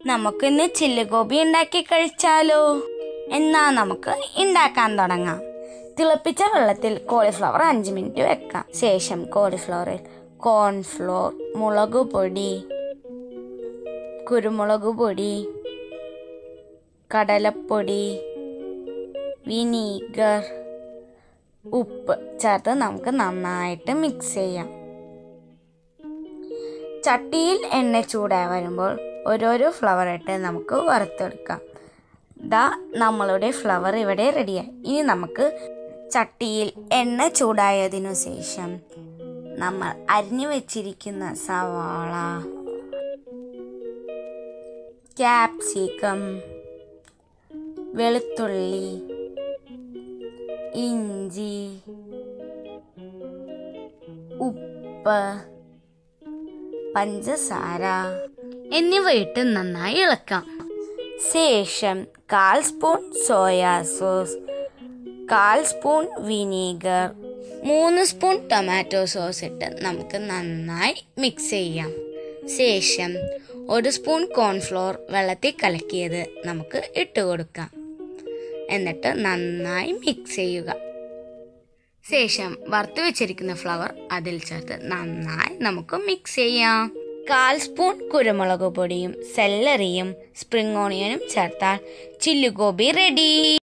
നമുക്കിന്ന് ചില്ലുഗോബി ഉണ്ടാക്കി കഴിച്ചാലോ എന്നാ നമുക്ക് ഉണ്ടാക്കാൻ തുടങ്ങാം തിളപ്പിച്ച വെള്ളത്തിൽ കോളിഫ്ലവർ അഞ്ച് മിനിറ്റ് വെക്കാം ശേഷം കോളിഫ്ലവറിൽ കോൺഫ്ലോർ മുളക് പൊടി കുരുമുളക് പൊടി കടലപ്പൊടി വിനീഗർ ഉപ്പ് ചേർത്ത് നമുക്ക് നന്നായിട്ട് മിക്സ് ചെയ്യാം ചട്ടിയിൽ എണ്ണ ചൂടായി വരുമ്പോൾ ഓരോരോ ഫ്ലവർ ഇട്ട് നമുക്ക് വറുത്തെടുക്കാം ദാ നമ്മളുടെ ഫ്ലവർ ഇവിടെ റെഡിയായി ഇനി നമുക്ക് ചട്ടിയിൽ എണ്ണ ചൂടായതിനു ശേഷം നമ്മൾ അരിഞ്ഞു വെച്ചിരിക്കുന്ന സവാള ക്യാപ്സിക്കം വെളുത്തുള്ളി ഇഞ്ചി ഉപ്പ് പഞ്ചസാര എന്നിവ ഇട്ട് നന്നായി ഇളക്കാം ശേഷം കാൽ സ്പൂൺ സോയാ സോസ് കാൽ സ്പൂൺ വിനീഗർ മൂന്ന് സ്പൂൺ ടൊമാറ്റോ സോസ് ഇട്ട് നമുക്ക് നന്നായി മിക്സ് ചെയ്യാം ശേഷം ഒരു സ്പൂൺ കോൺഫ്ലോർ വെള്ളത്തിൽ കലക്കിയത് നമുക്ക് ഇട്ട് കൊടുക്കാം എന്നിട്ട് നന്നായി മിക്സ് ചെയ്യുക ശേഷം വറുത്ത് വെച്ചിരിക്കുന്ന ഫ്ലവർ അതിൽ ചേർത്ത് നന്നായി നമുക്ക് മിക്സ് ചെയ്യാം കാൽ സ്പൂൺ കുരുമുളക് പൊടിയും സെല്ലറിയും സ്പ്രിംഗ് ഓണിയനും ചേർത്താൽ ചില്ലുഗോബി റെഡി